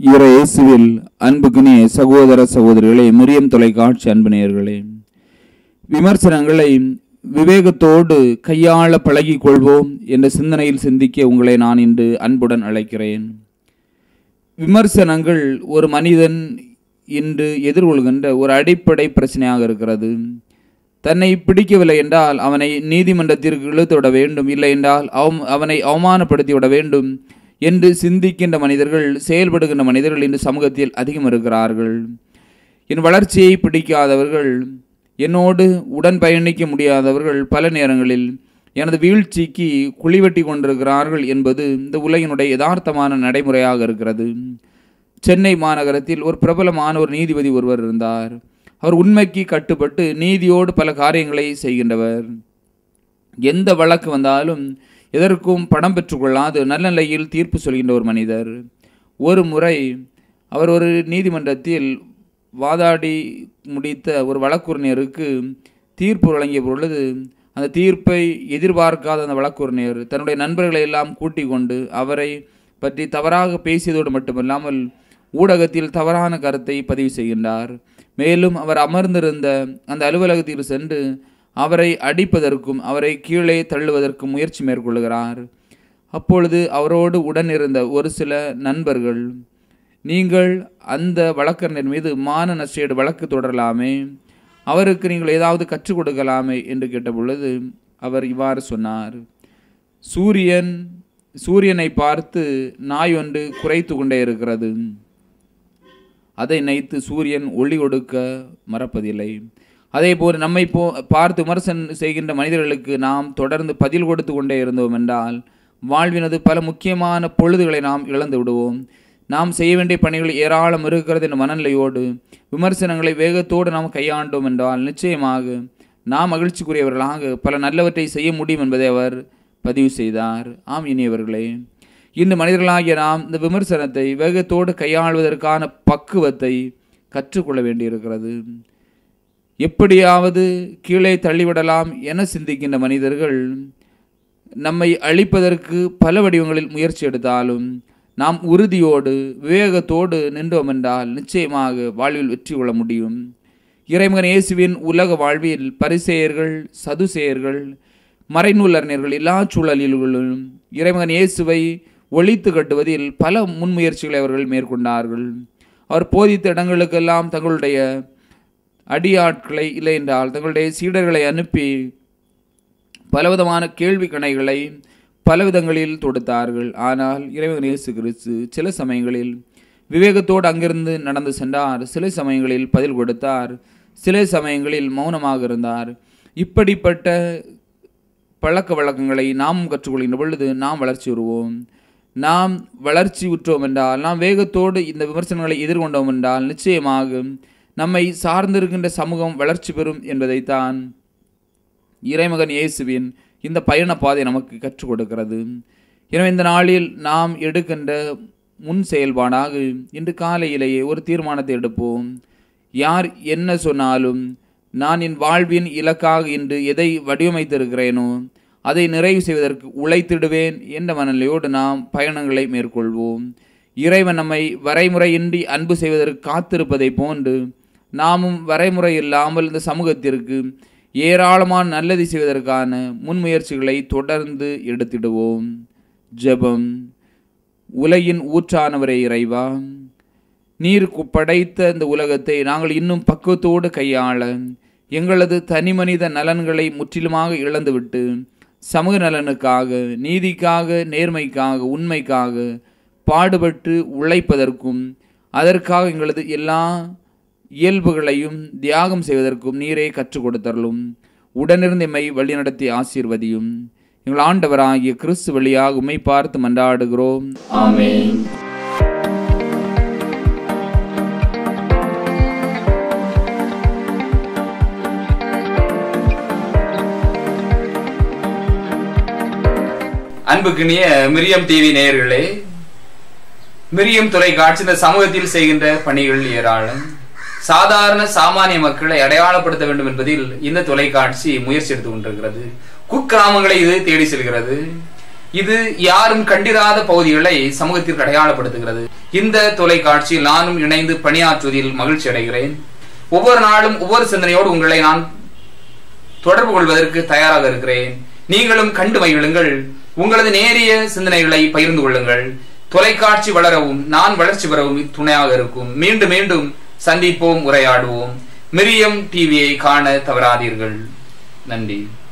இற இயேசுவில் அன்புக்குனே சகோதர சகோதரிகளே மிரியம் தொலைக்காட்சி அன்புநேயர்களே விமர்சனங்களை விவேகத்தோடு கையாள பழகிக் கொள்வோம் என்ற சிந்தனையில் சிந்திக்க உங்களை நான் இன்று அன்புடன் அழைக்கிறேன் விமர்சனங்கள் ஒரு மனிதன் இன்று எதிர்கொள்கின்ற ஒரு அடிப்படை பிரச்சனையாக இருக்கிறது தன்னை பிடிக்கவில்லை என்றால் அவனை நீதிமன்றத்திற்கு இழுத்து விட வேண்டும் இல்லை என்றால் அவம் அவனை அவமானப்படுத்தி விட வேண்டும் என்று சிந்திக்கின்ற மனிதர்கள் செயல்படுகின்ற மனிதர்கள் இன்று சமூகத்தில் அதிகம் இருக்கிறார்கள் என் வளர்ச்சியை பிடிக்காதவர்கள் என்னோடு உடன் பயணிக்க முடியாதவர்கள் பல நேரங்களில் எனது வீழ்ச்சிக்கு குழிவெட்டி கொண்டிருக்கிறார்கள் என்பது இந்த உலகினுடைய யதார்த்தமான நடைமுறையாக இருக்கிறது சென்னை மாநகரத்தில் ஒரு பிரபலமான ஒரு நீதிபதி ஒருவர் இருந்தார் அவர் உண்மைக்கு கட்டுப்பட்டு நீதியோடு பல காரியங்களை செய்கின்றவர் எந்த வழக்கு வந்தாலும் எதற்கும் பணம் பெற்றுக்கொள்ளாது நல்ல நிலையில் தீர்ப்பு சொல்கின்ற ஒரு மனிதர் ஒரு முறை அவர் ஒரு நீதிமன்றத்தில் வாதாடி முடித்த ஒரு வழக்குரைஞருக்கு தீர்ப்பு வழங்கிய பொழுது அந்த தீர்ப்பை எதிர்பார்க்காத அந்த வழக்குரைஞர் தன்னுடைய நண்பர்களை எல்லாம் கூட்டிக் கொண்டு அவரை பற்றி தவறாக பேசியதோடு மட்டுமல்லாமல் ஊடகத்தில் தவறான கருத்தை பதிவு செய்கின்றார் மேலும் அவர் அமர்ந்திருந்த அந்த அலுவலகத்தில் சென்று அவரை அடிப்பதற்கும் அவரை கீழே தள்ளுவதற்கும் முயற்சி மேற்கொள்கிறார் அப்பொழுது அவரோடு உடன் இருந்த ஒரு சில நண்பர்கள் நீங்கள் அந்த வழக்கறிஞர் மீது மான நஷ்டேடு வழக்கு தொடரலாமே அவருக்கு நீங்கள் ஏதாவது கற்றுக் கொடுக்கலாமே என்று கேட்ட பொழுது அவர் இவ்வாறு சொன்னார் சூரியன் சூரியனை பார்த்து நாய் ஒன்று குறைத்து கொண்டே இருக்கிறது அதை நினைத்து சூரியன் ஒளி கொடுக்க மறப்பதில்லை அதே போல் நம்மை போ பார்த்து விமர்சனம் செய்கின்ற மனிதர்களுக்கு நாம் தொடர்ந்து பதில் கொடுத்து கொண்டே இருந்தோம் என்றால் வாழ்வினது பல முக்கியமான பொழுதுகளை நாம் இழந்து விடுவோம் நாம் செய்ய வேண்டிய பணிகள் ஏராளம் இருக்கிறது என்ற மனநிலையோடு விமர்சனங்களை வேகத்தோடு நாம் கையாண்டோம் என்றால் நிச்சயமாக நாம் மகிழ்ச்சிக்குரியவர்களாக பல நல்லவற்றை செய்ய முடியும் என்பதை அவர் பதிவு செய்தார் ஆம் இனியவர்களே இன்று மனிதர்களாகிய நாம் இந்த விமர்சனத்தை வேகத்தோடு கையாள்வதற்கான பக்குவத்தை கற்றுக்கொள்ள வேண்டியிருக்கிறது எப்படியாவது கீழே தள்ளிவிடலாம் என சிந்திக்கின்ற மனிதர்கள் நம்மை அழிப்பதற்கு பல வடிவங்களில் முயற்சி எடுத்தாலும் நாம் உறுதியோடு விவேகத்தோடு நின்றோம் என்றால் நிச்சயமாக வாழ்வில் வெற்றி கொள்ள முடியும் இறைமகன் இயேசுவின் உலக வாழ்வில் பரிசெயர்கள் சதுசேயர்கள் மறைநூலறிஞர்கள் எல்லா சூழலிலும் இறைமகன் இயேசுவை ஒழித்து கட்டுவதில் பல முன்முயற்சிகளை அவர்கள் மேற்கொண்டார்கள் அவர் போதித்த இடங்களுக்கெல்லாம் தங்களுடைய அடியாட்களை இல்லை என்றால் தங்களுடைய சீடர்களை அனுப்பி பலவிதமான கேள்வி கணைகளை பலவிதங்களில் தொடுத்தார்கள் ஆனால் இறைவன் இயேசு கிறிஸ்து சில சமயங்களில் விவேகத்தோடு அங்கிருந்து நடந்து சென்றார் சில சமயங்களில் பதில் கொடுத்தார் சில சமயங்களில் மௌனமாக இருந்தார் இப்படிப்பட்ட பழக்க வழக்கங்களை நாம் கற்றுக்கொள்கின்ற பொழுது நாம் வளர்ச்சி வருவோம் நாம் வளர்ச்சி உற்றோம் என்றால் நாம் வேகத்தோடு இந்த விமர்சனங்களை எதிர்கொண்டோம் என்றால் நிச்சயமாக நம்மை சார்ந்திருக்கின்ற சமூகம் வளர்ச்சி பெறும் என்பதைத்தான் இறைமகன் இயேசுவின் இந்த பயண பாதை நமக்கு கற்றுக் கொடுக்கிறது எனவே இந்த நாளில் நாம் எடுக்கின்ற முன் செயல்பாடாக இன்று காலையிலேயே ஒரு தீர்மானத்தை எடுப்போம் யார் என்ன சொன்னாலும் நான் என் வாழ்வின் இலக்காக இன்று எதை வடிவமைத்திருக்கிறேனோ அதை நிறைவு செய்வதற்கு உழைத்திடுவேன் என்ற மனநிலையோடு நாம் பயணங்களை மேற்கொள்வோம் இறைவன் நம்மை வரைமுறையின்றி அன்பு செய்வதற்கு காத்திருப்பதை போன்று நாமும் வரைமுறை இல்லாமல் இந்த சமூகத்திற்கு ஏராளமான நல்லது செய்வதற்கான முன்முயற்சிகளை தொடர்ந்து எடுத்திடுவோம் ஜெபம் உலகின் ஊற்றானவரே இறைவா நீர் படைத்த இந்த உலகத்தை நாங்கள் இன்னும் பக்குவத்தோடு கையாள எங்களது தனிமனித நலன்களை முற்றிலுமாக இழந்துவிட்டு சமூக நலனுக்காக நீதிக்காக நேர்மைக்காக உண்மைக்காக பாடுபட்டு உழைப்பதற்கும் அதற்காக எங்களது எல்லா இயல்புகளையும் தியாகம் செய்வதற்கும் நீரே கற்றுக் கொடுத்தரலும் உடனிருந்து எம்மை வழிநடத்தி ஆசீர்வதியும் எங்கள் ஆண்டவராகிய கிறிஸ்து வழியாக உம்மை பார்த்து மன்றாடுகிறோம் ஆமென் அன்புக்கினிய மிரியம் டிவி நேயர்களே மிரியம் தொலைக்காட்சி இந்த சமூகத்தில் செய்கின்ற பணிகள் ஏராளம் சாதாரண சாமானிய மக்களை அடையாளப்படுத்த வேண்டும் என்பதில் இந்த தொலைக்காட்சி முயற்சி எடுத்துக் கொண்டிருக்கிறது குக்கிராமங்களை இது தேடி செல்கிறது இது யாரும் கண்டிராத பகுதிகளை சமூகத்திற்கு அடையாளப்படுத்துகிறது இந்த தொலைக்காட்சியில் நானும் இணைந்து பணியாற்றுவதில் மகிழ்ச்சி அடைகிறேன் ஒவ்வொரு நாளும் ஒவ்வொரு சிந்தனையோடு உங்களை நான் தொடர்பு கொள்வதற்கு தயாராக இருக்கிறேன் நீங்களும் கண்டு மகிழுங்கள் உங்களது நேரிய சிந்தனைகளை பகிர்ந்து கொள்ளுங்கள் தொலைக்காட்சி வளரவும் நான் வளர்ச்சி பெறவும் துணையாக இருக்கும் மீண்டும் மீண்டும் சந்திப்போம் உரையாடுவோம் மிரியம் டிவியை காண தவறாதீர்கள் நன்றி